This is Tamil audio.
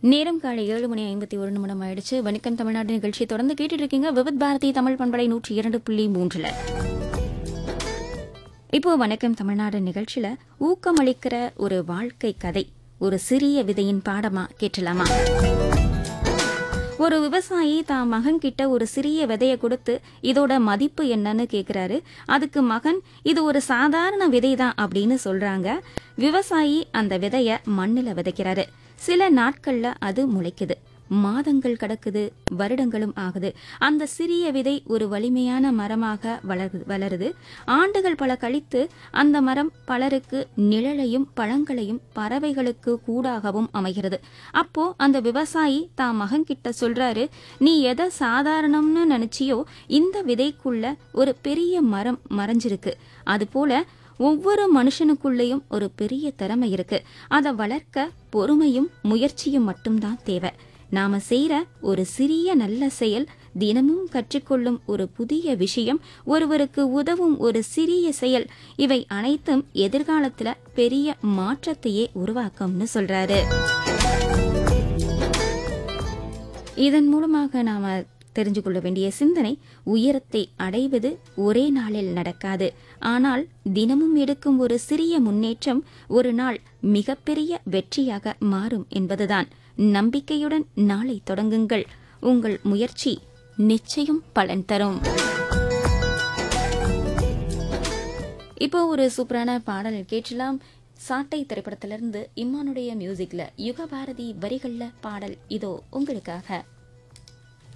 நேரம் காலை ஏழு மணி ஐம்பத்தி ஒரு நிமிடம் ஆயிடுச்சு வணக்கம் தமிழ்நாடு நிகழ்ச்சி தொடர்ந்து கேட்டுட்டு இருக்கீங்க விவித் பாரதி தமிழ் பண்பலை நூற்றி இரண்டு புள்ளி மூன்றுல இப்போ வணக்கம் தமிழ்நாடு நிகழ்ச்சியில ஊக்கமளிக்கிற ஒரு வாழ்க்கை கதை ஒரு சிறிய விதையின் பாடமா கேட்டலாமா ஒரு விவசாயி தான் மகன் கிட்ட ஒரு சிறிய விதைய கொடுத்து இதோட மதிப்பு என்னன்னு கேக்குறாரு அதுக்கு மகன் இது ஒரு சாதாரண விதை தான் அப்படின்னு சொல்றாங்க விவசாயி அந்த விதைய மண்ணுல விதைக்கிறாரு சில நாட்கள்ல அது முளைக்குது மாதங்கள் கடக்குது வருடங்களும் ஆகுது அந்த சிறிய விதை ஒரு வலிமையான மரமாக வளரு வளருது ஆண்டுகள் பல கழித்து அந்த மரம் பலருக்கு நிழலையும் பழங்களையும் பறவைகளுக்கு கூடாகவும் அமைகிறது அப்போ அந்த விவசாயி தான் மகன் கிட்ட சொல்றாரு நீ எதை சாதாரணம்னு நினைச்சியோ இந்த விதைக்குள்ள ஒரு பெரிய மரம் மறைஞ்சிருக்கு அதுபோல ஒவ்வொரு மனுஷனுக்குள்ளேயும் ஒரு பெரிய திறமை இருக்கு அதை வளர்க்க பொறுமையும் முயற்சியும் மட்டும்தான் தேவை நாம செய்யற ஒரு சிறிய நல்ல செயல் தினமும் கற்றுக்கொள்ளும் ஒரு புதிய விஷயம் ஒருவருக்கு உதவும் ஒரு சிறிய செயல் இவை அனைத்தும் எதிர்காலத்துல பெரிய மாற்றத்தையே உருவாக்கும்னு சொல்றாரு இதன் மூலமாக நாம தெரிஞ்சு கொள்ள வேண்டிய சிந்தனை உயரத்தை அடைவது ஒரே நாளில் நடக்காது ஆனால் தினமும் எடுக்கும் ஒரு சிறிய முன்னேற்றம் ஒரு நாள் மிகப்பெரிய வெற்றியாக மாறும் என்பதுதான் நம்பிக்கையுடன் நாளை தொடங்குங்கள் உங்கள் முயற்சி நிச்சயம் பலன் தரும் இப்போ ஒரு சூப்பரான பாடல் கேட்கலாம் சாட்டை திரைப்படத்திலிருந்து இம்மானுடைய மியூசிக்ல யுகபாரதி வரிகள்ல பாடல் இதோ உங்களுக்காக